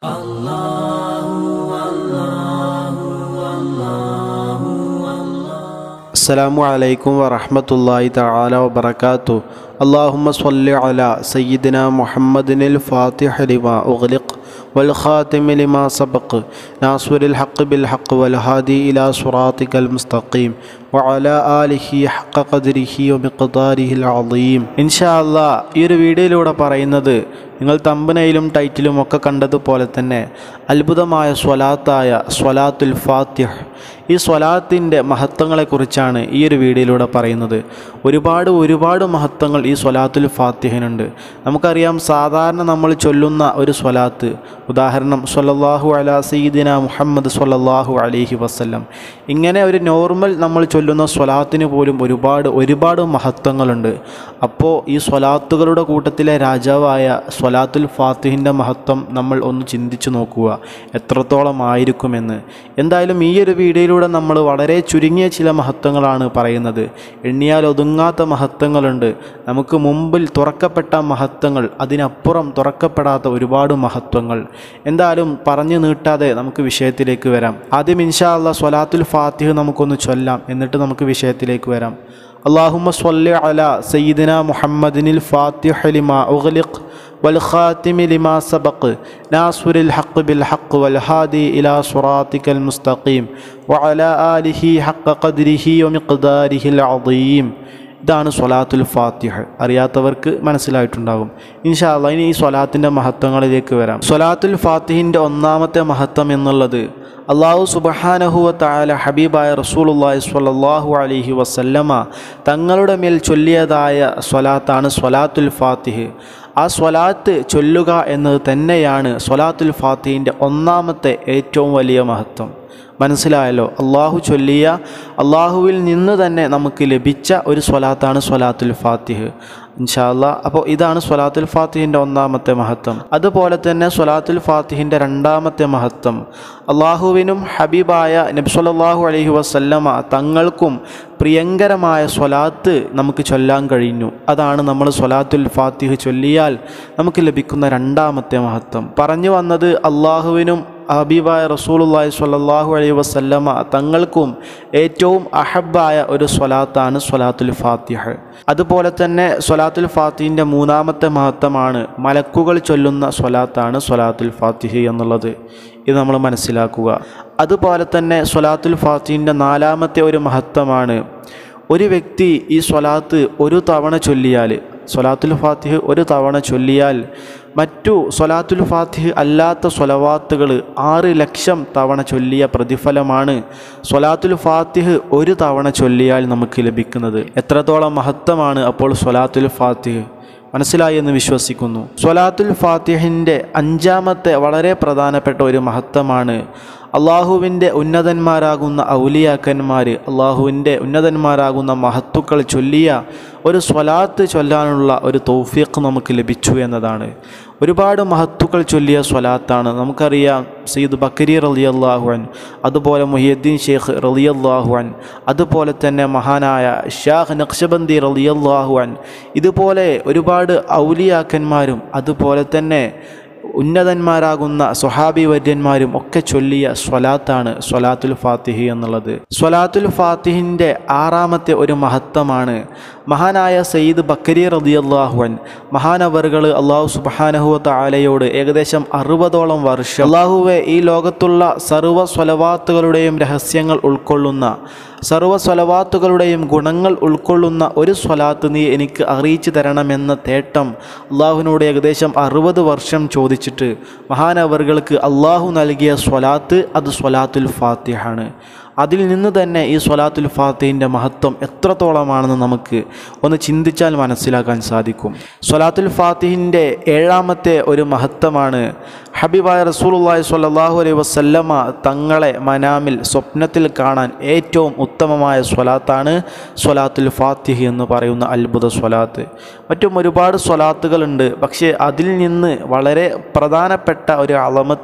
അസ്സലാമു അലൈക്കും വറഹ്മത്തുള്ളാഹി തആല വബറകാത്തു അല്ലാഹുമ്മ സ്വല്ലി അലാ സയ്യിദിന മുഹമ്മദിനിൽ ഫാത്തിഹ ലിമാ ഉഗ്ലിഖ് والخاتم لما سبق ناصر الحق بالحق والهادي إلى صراطك المستقيم وعلى آله حق قدره ومقداره العظيم إن شاء الله ഈ ഒരു വീഡിയോയിലൂടെ പറയുന്നത് നിങ്ങൾ തമ്പനയിലും ടൈറ്റിലും ഒക്കെ കണ്ടതുപോലെ തന്നെ അത്ഭുതമായ സ്വലാത്തായ സ്വലാത്തുൽ ഫാത്തിഹ് ഈ സ്വലാത്തിൻ്റെ മഹത്വങ്ങളെക്കുറിച്ചാണ് ഈ ഒരു വീഡിയോയിലൂടെ പറയുന്നത് ഒരുപാട് ഒരുപാട് മഹത്വങ്ങൾ ഈ സ്വലാത്തുൽ ഫാത്തിഹിനുണ്ട് നമുക്കറിയാം സാധാരണ നമ്മൾ ചൊല്ലുന്ന ഒരു സ്വലാത്ത് ഉദാഹരണം സ്വല്ലല്ലാഹു അലാ സയ്യിദിന മുഹമ്മദ് സ്വല്ലല്ലാഹു അലൈഹി വസല്ലം ഇങ്ങനെ ഒരു നോർമൽ നമ്മൾ ചൊല്ലുന്ന സ്വലാത്തിന് പോലും ഒരുപാട് ഒരുപാട് മഹത്വങ്ങളുണ്ട് അപ്പോൾ ഈ സ്വലാത്തുകളുടെ കൂട്ടത്തിലെ രാജാവായ സ്വലാത്തുൽ ഫാത്തിഹിൻ്റെ മഹത്വം നമ്മൾ ഒന്ന് ചിന്തിച്ചു നോക്കുക എത്രത്തോളം ആയിരിക്കുമെന്ന് എന്തായാലും ഈ ഒരു വീഡിയോയിലൂടെ നമ്മൾ വളരെ ചുരുങ്ങിയ ചില മഹത്വങ്ങളാണ് പറയുന്നത് എണ്ണിയാൽ ഒതുങ്ങാത്ത മഹത്വങ്ങളുണ്ട് നമുക്ക് മുമ്പിൽ തുറക്കപ്പെട്ട മഹത്വങ്ങൾ അതിനപ്പുറം തുറക്കപ്പെടാത്ത ഒരുപാട് മഹത്വങ്ങൾ എന്തായാലും പറഞ്ഞു നീട്ടാതെ നമുക്ക് വിഷയത്തിലേക്ക് വരാം ആദ്യം ഇൻഷാ അല്ലാ സ്വലാത്തുൽ ഫാത്തിഹ് നമുക്കൊന്ന് ചൊല്ലാം എന്നിട്ട് നമുക്ക് വിഷയത്തിലേക്ക് വരാം اللهم صل على سيدنا محمد الفاتح لما أغلق والخاتم لما سبق ناصر الحق بالحق والهادي إلى صراطك المستقيم وعلى آله حق قدره ومقداره العظيم ഇതാണ് സ്വലാത്തുൽ ഫാത്തിഹ് അറിയാത്തവർക്ക് മനസ്സിലായിട്ടുണ്ടാകും ഇൻഷാ അല്ലാ ഇനി ഈ സ്വലാത്തിൻ്റെ മഹത്വങ്ങളിലേക്ക് വരാം സ്വലാത്തുൽ ഫാത്തിഹിൻ്റെ ഒന്നാമത്തെ മഹത്വം എന്നുള്ളത് അള്ളാഹു സുബഹാനഹുവ താല ഹബീബായ റസൂലുള്ളാഹി സ്വല്ലല്ലാഹു അലൈഹി വസല്ലമ തങ്ങളുടെ മേൽ ചൊല്ലിയതായ സ്വലാത്താണ് സ്വലാത്തുൽ ഫാത്തിഹ് ആ സ്വലാത്ത് ചൊല്ലുക എന്നത് തന്നെയാണ് സ്വലാത്തുൽ ഫാത്തിഹിൻ്റെ ഒന്നാമത്തെ ഏറ്റവും വലിയ മഹത്വം മനസ്സിലായല്ലോ അള്ളാഹു ചൊല്ലിയ അള്ളാഹുവിൽ നിന്ന് തന്നെ നമുക്ക് ലഭിച്ച ഒരു സ്വലാത്താണ് സ്വലാത്തുൽ ഫാത്തിഹ് ഇൻഷാല്ല അപ്പോൾ ഇതാണ് സ്വലാത്തുൽ ഫാത്തിഹിൻ്റെ ഒന്നാമത്തെ മഹത്വം അതുപോലെ തന്നെ സ്വലാത്തുൽ ഫാത്തിഹിൻ്റെ രണ്ടാമത്തെ മഹത്വം അള്ളാഹുവിനും ഹബീബായ നബ്സല്ലാഹു അലൈഹി വസല്ലമ തങ്ങൾക്കും പ്രിയങ്കരമായ സ്വലാത്ത് നമുക്ക് ചൊല്ലാൻ കഴിഞ്ഞു അതാണ് നമ്മൾ സ്വലാത്തുൽ ഫാത്തിഹ് ചൊല്ലിയാൽ നമുക്ക് ലഭിക്കുന്ന രണ്ടാമത്തെ മഹത്വം പറഞ്ഞു വന്നത് അള്ളാഹുവിനും ഹബീബായ റസൂലുള്ളാഹി സ്വല്ലല്ലാഹു അലൈഹി വസല്ലമ തങ്ങൾക്കും ഏറ്റവും അഹബായ ഒരു സ്വലാത്താണ് സ്വലാത്തുൽ ഫാത്തിഹ് അതുപോലെ തന്നെ സ്വലാത്തുൽ ഫാത്തിഹിൻ്റെ മൂന്നാമത്തെ മഹത്വമാണ് മലക്കുകൾ ചൊല്ലുന്ന സ്വലാത്താണ് സ്വലാത്തുൽ ഫാത്തിഹ് എന്നുള്ളത് ഇത് നമ്മൾ മനസ്സിലാക്കുക അതുപോലെ തന്നെ സ്വലാത്തുൽ ഫാത്തിഹിൻ്റെ നാലാമത്തെ ഒരു മഹത്വമാണ് ഒരു വ്യക്തി ഈ സ്വലാത്ത് ഒരു തവണ ചൊല്ലിയാൽ സ്വലാത്തുൽ ഫാത്തിഹ് ഒരു തവണ ചൊല്ലിയാൽ മറ്റു സ്വലാത്തുൽ ഫാത്തിഹ് അല്ലാത്ത സ്വലവാത്തുകൾ ആറ് ലക്ഷം തവണ ചൊല്ലിയ പ്രതിഫലമാണ് സ്വലാത്തുൽ ഫാത്തിഹ് ഒരു തവണ ചൊല്ലിയാൽ നമുക്ക് ലഭിക്കുന്നത് എത്രത്തോളം മഹത്വമാണ് അപ്പോൾ സ്വലാത്തുൽ ഫാത്തിഹ് മനസ്സിലായി എന്ന് വിശ്വസിക്കുന്നു സ്വലാത്തുൽ ഫാത്തിഹിൻ്റെ അഞ്ചാമത്തെ വളരെ പ്രധാനപ്പെട്ട ഒരു മഹത്വമാണ് അള്ളാഹുവിൻ്റെ ഉന്നതന്മാരാകുന്ന ഔലിയാക്കന്മാർ അള്ളാഹുവിൻ്റെ ഉന്നതന്മാരാകുന്ന മഹത്തുക്കൾ ചൊല്ലിയ ഒരു സ്വലാത്ത് ചൊല്ലാനുള്ള ഒരു തൗഫീഖ് നമുക്ക് ലഭിച്ചു എന്നതാണ് ഒരുപാട് മഹത്തുക്കൾ ചൊല്ലിയ സ്വലാത്താണ് നമുക്കറിയാം സയ്യിദ് ബക്കരി റലിയല്ലാഹുഅൻ അതുപോലെ മുഹിയുദ്ദീൻ ഷെയ്ഖ് റലിയല്ലാഹുഅൻ അതുപോലെ തന്നെ മഹാനായ ഷാഹ് നഖ്ഷബന്ദി റലിയല്ലാഹുഅൻ ഇതുപോലെ ഒരുപാട് ഔലിയാക്കന്മാരും അതുപോലെ തന്നെ ഉന്നതന്മാരാകുന്ന സ്വഹാബി വര്യന്മാരും ഒക്കെ ചൊല്ലിയ സ്വലാത്താണ് സ്വലാത്തുൽ ഫാത്തിഹി എന്നുള്ളത് സ്വലാത്തുൽ ഫാത്തിഹിൻ്റെ ആറാമത്തെ ഒരു മഹത്വമാണ് മഹാനായ സയ്യിദ് ബക്കരി റദിയല്ലാഹുവൻ മഹാനവറുകൾ അള്ളാഹു സുബാനഹുവത്ത ആലയോട് ഏകദേശം അറുപതോളം വർഷം അള്ളാഹുവെ ഈ ലോകത്തുള്ള സർവ്വ സ്വലവാത്തുകളുടെയും രഹസ്യങ്ങൾ ഉൾക്കൊള്ളുന്ന സർവ്വ സ്വലവാത്തുകളുടെയും ഗുണങ്ങൾ ഉൾക്കൊള്ളുന്ന ഒരു സ്വലാത്ത് നീ എനിക്ക് അറിയിച്ചു തരണമെന്ന തേട്ടം അള്ളാഹുവിനോട് ഏകദേശം അറുപത് വർഷം ചോദിച്ചിട്ട് മഹാനവറുകൾക്ക് അള്ളാഹു നൽകിയ സ്വലാത്ത് അത് സ്വലാത്തുൽ ഫാത്തിഹാണ് അതിൽ നിന്ന് തന്നെ ഈ സ്വലാത്തുൽ ഫാത്തിഹിൻ്റെ മഹത്വം എത്രത്തോളമാണെന്ന് നമുക്ക് ഒന്ന് ചിന്തിച്ചാൽ മനസ്സിലാക്കാൻ സാധിക്കും സ്വലാത്തുൽ ഫാത്തിഹിൻ്റെ ഏഴാമത്തെ ഒരു മഹത്വമാണ് ഹബീബായ റസൂലുള്ളാഹി സ്വല്ലല്ലാഹു അലൈഹി വസല്ലമ തങ്ങളെ മനാമിൽ സ്വപ്നത്തിൽ കാണാൻ ഏറ്റവും ഉത്തമമായ സ്വലാത്താണ് സ്വലാത്തുൽ ഫാത്തിഹ് എന്ന് പറയുന്ന അത്ഭുത സ്വലാത്ത് മറ്റും ഒരുപാട് സ്വലാത്തുകളുണ്ട് പക്ഷേ അതിൽ നിന്ന് വളരെ പ്രധാനപ്പെട്ട ഒരു അളമത്ത്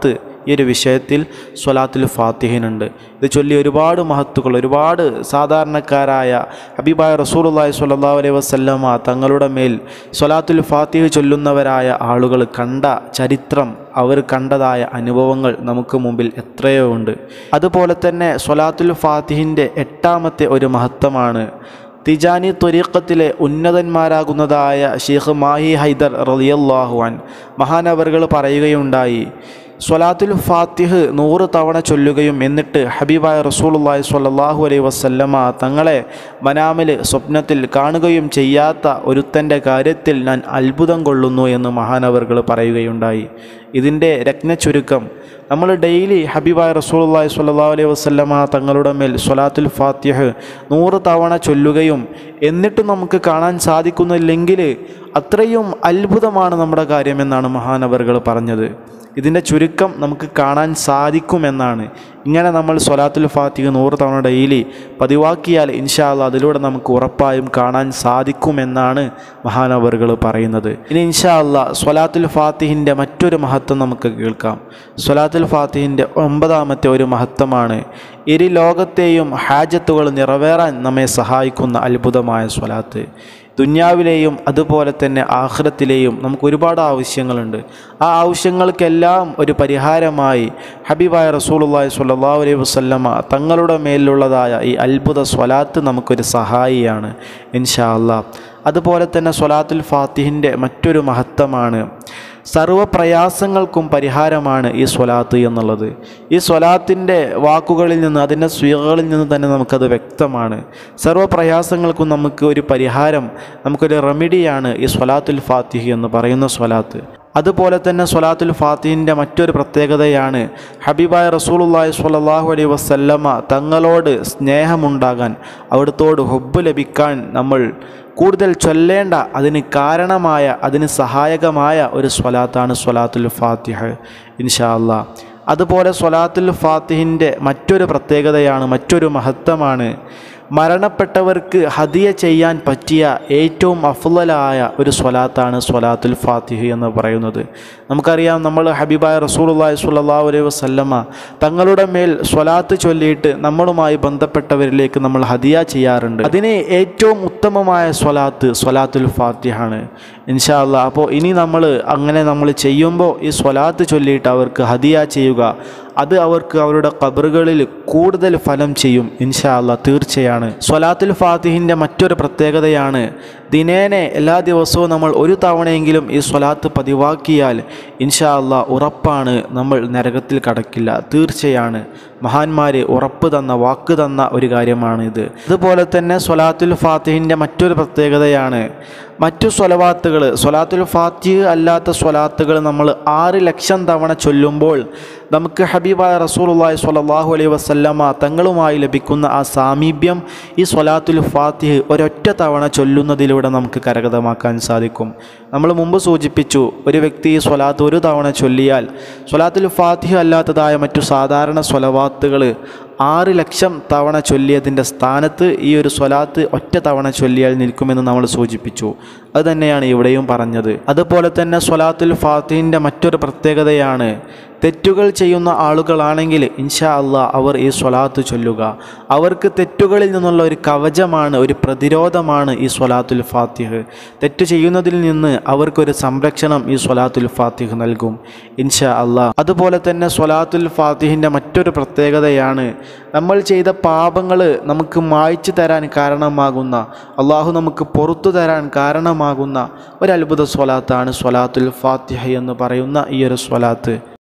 ഈ ഒരു വിഷയത്തിൽ സ്വലാത്തുൽ ഫാത്തിഹിനുണ്ട് ഇത് ചൊല്ലി ഒരുപാട് മഹത്തുക്കൾ ഒരുപാട് സാധാരണക്കാരായ ഹബീബായ റസൂലുള്ളാഹി സ്വല്ലല്ലാഹു അലൈഹി വസല്ലമ തങ്ങളുടെ മേൽ സ്വലാത്തുൽ ഫാത്തിഹ് ചൊല്ലുന്നവരായ ആളുകൾ കണ്ട ചരിത്രം അവർ കണ്ടതായ അനുഭവങ്ങൾ നമുക്ക് മുമ്പിൽ എത്രയോ ഉണ്ട് അതുപോലെ തന്നെ സ്വലാത്തുൽ ഫാത്തിഹിൻ്റെ എട്ടാമത്തെ ഒരു മഹത്വമാണ് തിജാനി ത്വരീഖത്തിലെ ഉന്നതന്മാരാകുന്നതായ ഷെയ്ഖ് മാഹി ഹൈദർ റളിയല്ലാഹുവാൻ മഹാനവറുകൾ പറയുകയുണ്ടായി സ്വലാത്തുൽ ഫാത്തിഹ് നൂറ് തവണ ചൊല്ലുകയും എന്നിട്ട് ഹബീബായ റസൂലുള്ളാഹി സ്വല്ലല്ലാഹു അലൈഹി വസല്ലമ തങ്ങളെ മനാമിൽ സ്വപ്നത്തിൽ കാണുകയും ചെയ്യാത്ത ഒരുത്തൻ്റെ കാര്യത്തിൽ ഞാൻ അത്ഭുതം കൊള്ളുന്നു എന്ന് മഹാനവറുകൾ പറയുകയുണ്ടായി ഇതിൻ്റെ രത്നച്ചുരുക്കം നമ്മൾ ഡെയിലി ഹബീബായ റസൂലുള്ളാഹി സ്വല്ലല്ലാഹു അലൈഹി വസല്ലമ തങ്ങളുടെ മേൽ സ്വലാത്തുൽ ഫാത്തിഹ് നൂറ് തവണ ചൊല്ലുകയും എന്നിട്ടും നമുക്ക് കാണാൻ സാധിക്കുന്നില്ലെങ്കിൽ അത്രയും അത്ഭുതമാണ് നമ്മുടെ കാര്യമെന്നാണ് മഹാനവറുകൾ പറഞ്ഞത് ഇതിൻ്റെ ചുരുക്കം നമുക്ക് കാണാൻ സാധിക്കുമെന്നാണ് ഇങ്ങനെ നമ്മൾ സ്വലാത്തുൽ ഫാത്തിഹ് നൂറ് തവണ ഡെയിലി പതിവാക്കിയാൽ ഇൻഷാല്ല അതിലൂടെ നമുക്ക് ഉറപ്പായും കാണാൻ സാധിക്കുമെന്നാണ് മഹാനവറുകൾ പറയുന്നത് ഇനി ഇൻഷാല്ല സ്വലാത്തുൽ ഫാത്തിഹിൻ്റെ മറ്റൊരു മഹത്വം നമുക്ക് കേൾക്കാം സ്വലാത്തുൽ ഫാത്തിഹിൻ്റെ ഒമ്പതാമത്തെ ഒരു മഹത്വമാണ് ഇരു ലോകത്തെയും ഹാജത്തുകൾ നിറവേറാൻ നമ്മെ സഹായിക്കുന്ന അത്ഭുതമായ സ്വലാത്ത് ദുന്യാവിലെയും അതുപോലെ തന്നെ ആഹ്റത്തിലെയും നമുക്ക് ഒരുപാട് ആവശ്യങ്ങളുണ്ട് ആ ആവശ്യങ്ങൾക്കെല്ലാം ഒരു പരിഹാരമായി ഹബീബായ റസൂലുള്ളാഹി സ്വല്ലല്ലാഹു അലൈഹി വസല്ലമ തങ്ങളുടെ മേലുള്ളതായ ഈ അത്ഭുത സ്വലാത്ത് നമുക്കൊരു സഹായിയാണ് ഇൻഷാ അല്ലാ അതുപോലെ തന്നെ സ്വലാത്തുൽ ഫാത്തിഹിൻ്റെ മറ്റൊരു മഹത്വമാണ് സർവ പ്രയാസങ്ങൾക്കും പരിഹാരമാണ് ഈ സ്വലാത്ത് എന്നുള്ളത് ഈ സ്വലാത്തിൻ്റെ വാക്കുകളിൽ നിന്ന് അതിൻ്റെ സ്വീകളിൽ നിന്ന് തന്നെ നമുക്കത് വ്യക്തമാണ് സർവ പ്രയാസങ്ങൾക്കും നമുക്ക് ഒരു പരിഹാരം നമുക്കൊരു റെമിഡിയാണ് ഈ സ്വലാത്തുൽ ഫാത്തിഹ് എന്ന് പറയുന്ന സ്വലാത്ത് അതുപോലെ തന്നെ സ്വലാത്തുൽ ഫാത്തിഹിൻ്റെ മറ്റൊരു പ്രത്യേകതയാണ് ഹബീബായ റസൂലുള്ളാഹി സ്വല്ലല്ലാഹു അലൈഹി വസല്ലമ തങ്ങളോട് സ്നേഹമുണ്ടാകാൻ അവിടുത്തോട് ഹുബ്ബ് ലഭിക്കാൻ നമ്മൾ കൂടുതൽ ചൊല്ലേണ്ട അതിന് കാരണമായ അതിന് സഹായകമായ ഒരു സ്വലാത്താണ് സ്വലാത്തുൽ ഫാത്തിഹ് ഇൻഷാ അല്ലാ അതുപോലെ സ്വലാത്തുൽ ഫാത്തിഹിൻ്റെ മറ്റൊരു പ്രത്യേകതയാണ് മറ്റൊരു മഹത്വമാണ് മരണപ്പെട്ടവർക്ക് ഹദിയ ചെയ്യാൻ പറ്റിയ ഏറ്റവും അഫ്ലലായ ഒരു സ്വലാത്താണ് സ്വലാത്തുൽ ഫാത്തിഹ് എന്ന് പറയുന്നത് നമുക്കറിയാം നമ്മൾ ഹബീബായ റസൂലുള്ളാഹി സ്വല്ലല്ലാഹു അലൈഹി വസല്ലമ തങ്ങളുടെ മേൽ സ്വലാത്ത് ചൊല്ലിയിട്ട് നമ്മളുമായി ബന്ധപ്പെട്ടവരിലേക്ക് നമ്മൾ ഹദിയ ചെയ്യാറുണ്ട് അതിന് ഏറ്റവും ഉത്തമമായ സ്വലാത്ത് സ്വലാത്തുൽ ഫാത്തിഹാണ് ഇൻഷാ അല്ലാ അപ്പോൾ ഇനി നമ്മൾ അങ്ങനെ നമ്മൾ ചെയ്യുമ്പോൾ ഈ സ്വലാത്ത് ചൊല്ലിയിട്ട് അവർക്ക് ഹദിയ ചെയ്യുക അത് അവർക്ക് അവരുടെ കബറുകളിൽ കൂടുതൽ ഫലം ചെയ്യും ഇൻഷാ അല്ലാ തീർച്ചയാണ് സ്വലാത്തുൽ ഫാത്തിഹിൻ്റെ മറ്റൊരു പ്രത്യേകതയാണ് ദിനേനെ എല്ലാ ദിവസവും നമ്മൾ ഒരു തവണയെങ്കിലും ഈ സ്വലാത്ത് പതിവാക്കിയാൽ ഇൻഷാ അല്ലാ ഉറപ്പാണ് നമ്മൾ നരകത്തിൽ കടക്കില്ല തീർച്ചയാണ് മഹാന്മാർ ഉറപ്പ് തന്ന വാക്ക് തന്ന ഒരു കാര്യമാണ് ഇത് അതുപോലെ തന്നെ സ്വലാത്തുൽ ഫാത്തിഹിൻ്റെ മറ്റൊരു പ്രത്യേകതയാണ് മറ്റു സ്വലവാത്തുകൾ സ്വലാത്തുൽ ഫാത്തിഹ് അല്ലാത്ത സ്വലാത്തുകൾ നമ്മൾ ആറ് ലക്ഷം തവണ ചൊല്ലുമ്പോൾ നമുക്ക് ഹബീബായ റസൂലുള്ളാഹി സ്വല്ലല്ലാഹു അലൈഹി വസല്ലമ തങ്ങളുമായി ലഭിക്കുന്ന ആ സാമീപ്യം ഈ സ്വലാത്തുൽ ഫാത്തിഹ് ഒരൊറ്റ തവണ ചൊല്ലുന്നതിലൂടെ നമുക്ക് കരഗതമാക്കാൻ സാധിക്കും നമ്മൾ മുമ്പ് സൂചിപ്പിച്ചു ഒരു വ്യക്തി ഈ സ്വലാത്ത് ഒരു തവണ ചൊല്ലിയാൽ സ്വലാത്തുൽ ഫാത്തിഹ് അല്ലാത്തതായ മറ്റു സാധാരണ സ്വലവാത്തുകൾ ആറ് ലക്ഷം തവണ ചൊല്ലിയതിൻ്റെ സ്ഥാനത്ത് ഈ ഒരു സ്വലാത്ത് ഒറ്റ തവണ ചൊല്ലിയാൽ നിൽക്കുമെന്ന് നമ്മൾ സൂചിപ്പിച്ചു അത് തന്നെയാണ് ഇവിടെയും പറഞ്ഞത് അതുപോലെ തന്നെ സ്വലാത്തുൽ ഫാത്തിഹിൻ്റെ മറ്റൊരു പ്രത്യേകതയാണ് തെറ്റുകൾ ചെയ്യുന്ന ആളുകളാണെങ്കിൽ ഇൻഷാ അള്ളാ അവർ ഈ സ്വലാത്ത് ചൊല്ലുക അവർക്ക് തെറ്റുകളിൽ നിന്നുള്ള ഒരു കവചമാണ് ഒരു പ്രതിരോധമാണ് ഈ സ്വലാത്തുൽ ഫാത്തിഹ് തെറ്റ് ചെയ്യുന്നതിൽ നിന്ന് അവർക്കൊരു സംരക്ഷണം ഈ സ്വലാത്തുൽ ഫാത്തിഹ് നൽകും ഇൻഷാ അള്ളാ അതുപോലെ തന്നെ സ്വലാത്തുൽ ഫാത്തിഹിൻ്റെ മറ്റൊരു പ്രത്യേകതയാണ് നമ്മൾ ചെയ്ത പാപങ്ങൾ നമുക്ക് മായ്ച്ചു തരാൻ കാരണമാകുന്ന അള്ളാഹു നമുക്ക് പുറത്തു തരാൻ കാരണമാകുന്ന ഒരു അത്ഭുത സ്വലാത്താണ് സ്വലാത്തുൽ ഫാത്തിഹ എന്ന് പറയുന്ന ഈ ഒരു സ്വലാത്ത്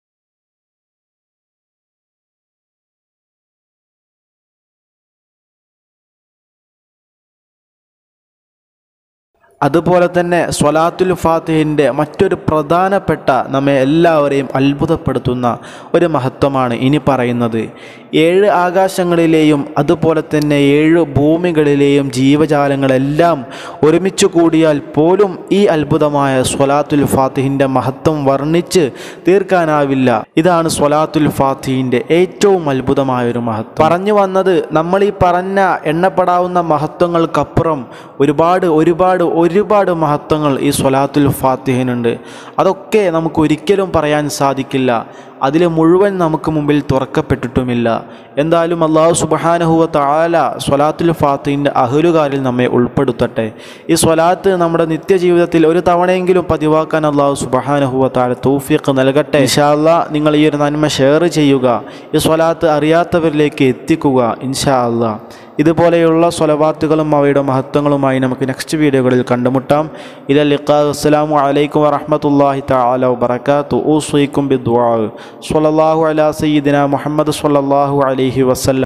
അതുപോലെ തന്നെ സ്വലാത്തുൽ ഫാത്തിഹിൻ്റെ മറ്റൊരു പ്രധാനപ്പെട്ട നമ്മെ എല്ലാവരെയും അത്ഭുതപ്പെടുത്തുന്ന ഒരു മഹത്വമാണ് ഇനി പറയുന്നത് ഏഴ് ആകാശങ്ങളിലെയും അതുപോലെ തന്നെ ഏഴ് ഭൂമികളിലെയും ജീവജാലങ്ങളെല്ലാം ഒരുമിച്ച് കൂടിയാൽ പോലും ഈ അത്ഭുതമായ സ്വലാത്തുൽ ഫാത്തിഹിൻ്റെ മഹത്വം വർണ്ണിച്ച് തീർക്കാനാവില്ല ഇതാണ് സ്വലാത്തുൽ ഫാത്തിഹിൻ്റെ ഏറ്റവും അത്ഭുതമായ ഒരു മഹത്വം പറഞ്ഞു വന്നത് നമ്മൾ ഈ പറഞ്ഞ എണ്ണപ്പെടാവുന്ന മഹത്വങ്ങൾക്കപ്പുറം ഒരുപാട് ഒരുപാട് ഒരുപാട് മഹത്വങ്ങൾ ഈ സ്വലാത്തുൽ ഫാത്തിഹിനുണ്ട് അതൊക്കെ നമുക്ക് ഒരിക്കലും പറയാൻ സാധിക്കില്ല അതിൽ മുഴുവൻ നമുക്ക് മുമ്പിൽ തുറക്കപ്പെട്ടിട്ടുമില്ല എന്തായാലും അള്ളാഹു സുബഹാനഹുവ താല സ്വലാത്തുൽ ഫാത്തിഹിൻ്റെ അഹലുകാരിൽ നമ്മെ ഉൾപ്പെടുത്തട്ടെ ഈ സ്വലാത്ത് നമ്മുടെ നിത്യജീവിതത്തിൽ ഒരു തവണയെങ്കിലും പതിവാക്കാൻ അള്ളാഹു സുബഹാനഹുവ താല തൗഫീഖ് നൽകട്ടെ ഇൻഷാല്ല നിങ്ങൾ ഈ ഒരു നന്മ ഷെയർ ചെയ്യുക ഈ സ്വലാത്ത് അറിയാത്തവരിലേക്ക് എത്തിക്കുക ഇൻഷാ അല്ലാ ഇതുപോലെയുള്ള സ്വലവാത്തുകളും അവയുടെ മഹത്വങ്ങളുമായി നമുക്ക് നെക്സ്റ്റ് വീഡിയോകളിൽ കണ്ടുമുട്ടാം ഇല ലിഖാ അസ്സലാമു അലൈക്കും വറഹ്മത്തുള്ളാഹി തആല വബറകാതു ഊസീക്കും ബിദ്ദുആ സ്വല്ലല്ലാഹു അലാ സയ്യിദിന മുഹമ്മദ് സ്വല്ലല്ലാഹു അലൈഹി വസല്ലം